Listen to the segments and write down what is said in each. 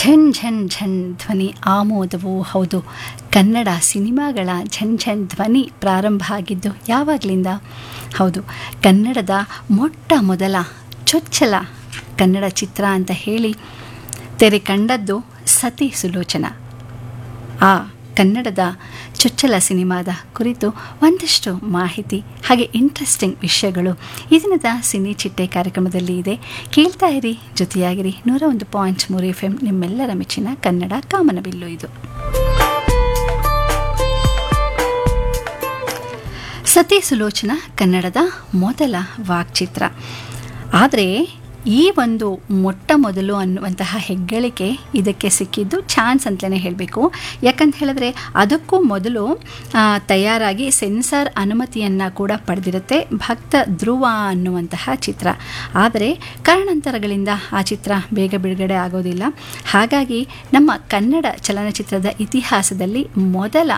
ಝನ್ ಝನ್ ಝನ್ ಧ್ವನಿ ಆಮೋದವು ಹೌದು ಕನ್ನಡ ಸಿನಿಮಾಗಳ ಝನ್ ಝನ್ ಧ್ವನಿ ಪ್ರಾರಂಭ ಆಗಿದ್ದು ಯಾವಾಗಲಿಂದ ಹೌದು ಕನ್ನಡದ ಮೊಟ್ಟ ಮೊದಲ ಚೊಚ್ಚಲ ಕನ್ನಡ ಚಿತ್ರ ಅಂತ ಹೇಳಿ ತೆರೆ ಕಂಡದ್ದು ಸತಿ ಸುಲೋಚನ ಆ ಕನ್ನಡದ ಚೊಚ್ಚಲ ಸಿನಿಮಾದ ಕುರಿತು ಒಂದಷ್ಟು ಮಾಹಿತಿ ಹಾಗೆ ಇಂಟ್ರೆಸ್ಟಿಂಗ್ ವಿಷಯಗಳು ಈ ದಿನದ ಸಿನಿ ಚಿಟ್ಟೆ ಕಾರ್ಯಕ್ರಮದಲ್ಲಿ ಇದೆ ಕೇಳ್ತಾ ಇರಿ ಜೊತೆಯಾಗಿರಿ ನೂರ ಒಂದು ಪಾಯಿಂಟ್ ಮೂರು ಎಫ್ ಎಂ ನಿಮ್ಮೆಲ್ಲರ ಮೆಚ್ಚಿನ ಕನ್ನಡ ಕಾಮನಬಿಲ್ಲು ಇದು ಸತಿ ಸುಲೋಚನ ಕನ್ನಡದ ಮೊದಲ ವಾಕ್ಚಿತ್ರ ಆದರೆ ಈ ಒಂದು ಮೊಟ್ಟ ಮೊದಲು ಅನ್ನುವಂತಹ ಹೆಗ್ಗಳಿಕೆ ಇದಕ್ಕೆ ಸಿಕ್ಕಿದ್ದು ಚಾನ್ಸ್ ಅಂತಲೇ ಹೇಳಬೇಕು ಯಾಕಂತ ಹೇಳಿದ್ರೆ ಅದಕ್ಕೂ ಮೊದಲು ತಯಾರಾಗಿ ಸೆನ್ಸಾರ್ ಅನುಮತಿಯನ್ನು ಕೂಡ ಪಡೆದಿರುತ್ತೆ ಭಕ್ತ ಧ್ರುವ ಅನ್ನುವಂತಹ ಚಿತ್ರ ಆದರೆ ಕಾರಣಾಂತರಗಳಿಂದ ಆ ಚಿತ್ರ ಬೇಗ ಬಿಡುಗಡೆ ಆಗೋದಿಲ್ಲ ಹಾಗಾಗಿ ನಮ್ಮ ಕನ್ನಡ ಚಲನಚಿತ್ರದ ಇತಿಹಾಸದಲ್ಲಿ ಮೊದಲ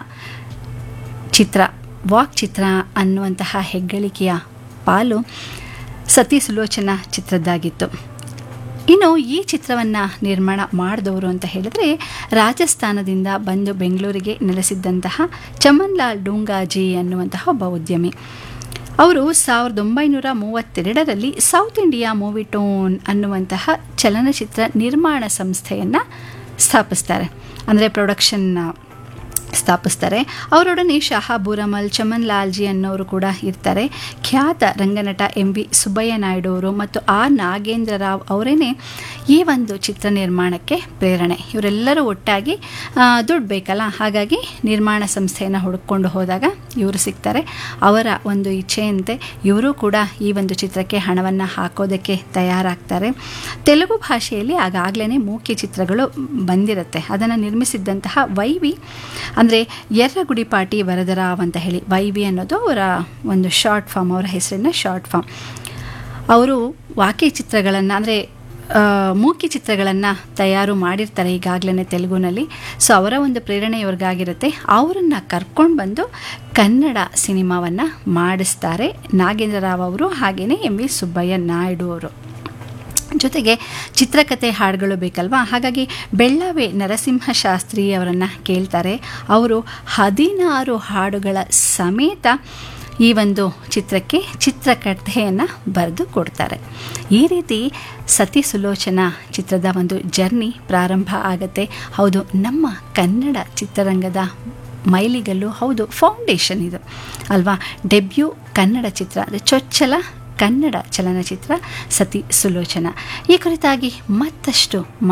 ಚಿತ್ರ ವಾಕ್ ಚಿತ್ರ ಅನ್ನುವಂತಹ ಹೆಗ್ಗಳಿಕೆಯ ಪಾಲು ಸತಿ ಸುಲೋಚನಾ ಚಿತ್ರದ್ದಾಗಿತ್ತು ಇನ್ನು ಈ ಚಿತ್ರವನ್ನು ನಿರ್ಮಾಣ ಮಾಡಿದವರು ಅಂತ ಹೇಳಿದ್ರೆ ರಾಜಸ್ಥಾನದಿಂದ ಬಂದು ಬೆಂಗಳೂರಿಗೆ ನೆಲೆಸಿದ್ದಂತಹ ಚಮನ್ಲಾಲ್ ಡೂಂಗಾಜಿ ಅನ್ನುವಂತಹ ಒಬ್ಬ ಉದ್ಯಮಿ ಅವರು ಸಾವಿರದ ಒಂಬೈನೂರ ಮೂವತ್ತೆರಡರಲ್ಲಿ ಸೌತ್ ಇಂಡಿಯಾ ಮೂವಿ ಟೋನ್ ಅನ್ನುವಂತಹ ಚಲನಚಿತ್ರ ನಿರ್ಮಾಣ ಸಂಸ್ಥೆಯನ್ನು ಸ್ಥಾಪಿಸ್ತಾರೆ ಅಂದರೆ ಪ್ರೊಡಕ್ಷನ್ ಸ್ಥಾಪಿಸ್ತಾರೆ ಅವರೊಡನೆ ಶಹಾಬೂರಮಲ್ ಚಮನ್ ಲಾಲ್ಜಿ ಅನ್ನೋರು ಕೂಡ ಇರ್ತಾರೆ ಖ್ಯಾತ ರಂಗನಟ ಎಂ ವಿ ಸುಬ್ಬಯ್ಯ ನಾಯ್ಡು ಅವರು ಮತ್ತು ಆರ್ ನಾಗೇಂದ್ರ ರಾವ್ ಅವರೇನೆ ಈ ಒಂದು ಚಿತ್ರ ನಿರ್ಮಾಣಕ್ಕೆ ಪ್ರೇರಣೆ ಇವರೆಲ್ಲರೂ ಒಟ್ಟಾಗಿ ದುಡ್ಡು ಬೇಕಲ್ಲ ಹಾಗಾಗಿ ನಿರ್ಮಾಣ ಸಂಸ್ಥೆಯನ್ನು ಹುಡುಕೊಂಡು ಹೋದಾಗ ಇವರು ಸಿಗ್ತಾರೆ ಅವರ ಒಂದು ಇಚ್ಛೆಯಂತೆ ಇವರು ಕೂಡ ಈ ಒಂದು ಚಿತ್ರಕ್ಕೆ ಹಣವನ್ನು ಹಾಕೋದಕ್ಕೆ ತಯಾರಾಗ್ತಾರೆ ತೆಲುಗು ಭಾಷೆಯಲ್ಲಿ ಆಗಾಗಲೇ ಮೂಕಿ ಚಿತ್ರಗಳು ಬಂದಿರುತ್ತೆ ಅದನ್ನು ನಿರ್ಮಿಸಿದ್ದಂತಹ ವೈವಿ ಅಂದರೆ ಎರ್ರಗುಡಿಪಾಟಿ ವರದರಾವ್ ಅಂತ ಹೇಳಿ ವೈ ವಿ ಅನ್ನೋದು ಅವರ ಒಂದು ಶಾರ್ಟ್ ಫಾರ್ಮ್ ಅವರ ಹೆಸರಿನ ಶಾರ್ಟ್ ಫಾರ್ಮ್ ಅವರು ವಾಕ್ಯ ಚಿತ್ರಗಳನ್ನು ಅಂದರೆ ಮೂಕಿ ಚಿತ್ರಗಳನ್ನು ತಯಾರು ಮಾಡಿರ್ತಾರೆ ಈಗಾಗಲೇ ತೆಲುಗುನಲ್ಲಿ ಸೊ ಅವರ ಒಂದು ಪ್ರೇರಣೆ ಇವ್ರಿಗಾಗಿರುತ್ತೆ ಅವರನ್ನು ಕರ್ಕೊಂಡು ಬಂದು ಕನ್ನಡ ಸಿನಿಮಾವನ್ನು ಮಾಡಿಸ್ತಾರೆ ನಾಗೇಂದ್ರ ರಾವ್ ಅವರು ಹಾಗೆಯೇ ಎಂ ವಿ ಸುಬ್ಬಯ್ಯ ನಾಯ್ಡು ಅವರು ಜೊತೆಗೆ ಚಿತ್ರಕಥೆ ಹಾಡುಗಳು ಬೇಕಲ್ವಾ ಹಾಗಾಗಿ ಬೆಳ್ಳಾವೆ ನರಸಿಂಹ ಶಾಸ್ತ್ರಿ ಅವರನ್ನು ಕೇಳ್ತಾರೆ ಅವರು ಹದಿನಾರು ಹಾಡುಗಳ ಸಮೇತ ಈ ಒಂದು ಚಿತ್ರಕ್ಕೆ ಚಿತ್ರಕಥೆಯನ್ನು ಬರೆದು ಕೊಡ್ತಾರೆ ಈ ರೀತಿ ಸತಿ ಸುಲೋಚನಾ ಚಿತ್ರದ ಒಂದು ಜರ್ನಿ ಪ್ರಾರಂಭ ಆಗುತ್ತೆ ಹೌದು ನಮ್ಮ ಕನ್ನಡ ಚಿತ್ರರಂಗದ ಮೈಲಿಗಲ್ಲು ಹೌದು ಫೌಂಡೇಶನ್ ಇದು ಅಲ್ವಾ ಡೆಬ್ಯೂ ಕನ್ನಡ ಚಿತ್ರ ಅಂದರೆ ಚೊಚ್ಚಲ ಕನ್ನಡ ಚಲನಚಿತ್ರ ಸತಿ ಸುಲೋಚನ ಈ ಕುರಿತಾಗಿ ಮತ್ತಷ್ಟು